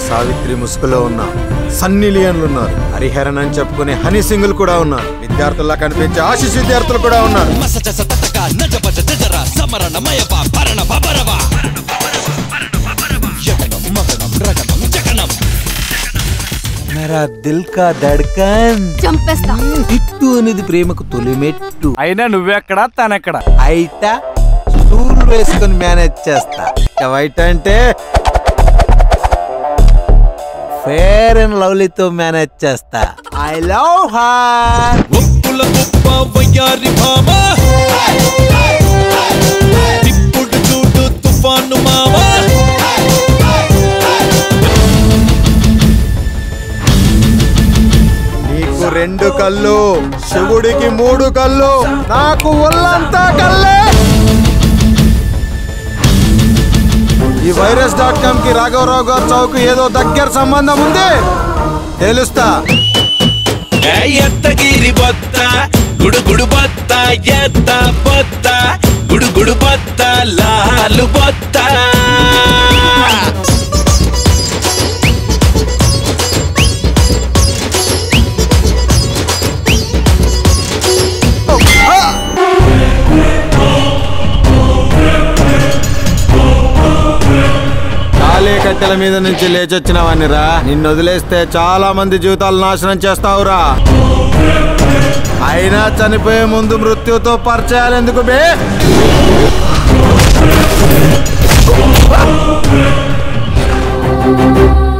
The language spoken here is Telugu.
సావిత్రి ముసుగులో ఉన్న సన్నీ లియన్లు ఉన్నారు హరిహరన్ అని చెప్పుకునే హనీ సింగులు కూడా ఉన్నారు విద్యార్థుల్లా కనిపించే ఆశిష్ విద్యార్థులు కూడా ఉన్నారు మసజస తటక నజబజ జజర సమరణమయవ భరణ భబరవ యగనం మగనం రగనం జగనం మేరా దిల్ కా ధడ్కన్ చంపేస్తా హిట్టు అనేది ప్రేమకు తొలిమెట్టు అయినా నువ్వెక్కడ తనెక్కడ అయిట స్టూల్ వేసుకొని మేనేజ్ చేస్తా వైట్ అంటే ఫేర్ అండ్ లవ్లీతో మేనేజ్ చేస్తా ఐ లవ్ హర్ ఒప్పుల గొప్ప వయ్యారి భామ ఇప్పుడు చూడు తుఫాను మామ నీకు రెండు కళ్ళు శివుడికి మూడు కళ్ళు నాకు ఒళ్ళంతా కళ్ళే ఈ వైరస్ డాట్ కామ్ కి రాఘవరావు గారు చౌక్ ఏదో దగ్గర సంబంధం ఉంది తెలుస్తా ఎత్తగిరి బొత్త గుడుగుడు బొత్త ఎత్త బొత్త గుడుగుడు బొత్త లాలు బొత్త కాలే కట్టెల మీద నుంచి లేచొచ్చినవని రా నిన్ను వదిలేస్తే చాలా మంది జీవితాలు నాశనం చేస్తావురా అయినా చనిపోయే ముందు మృత్యుతో పరిచయాలు ఎందుకు బే ఆ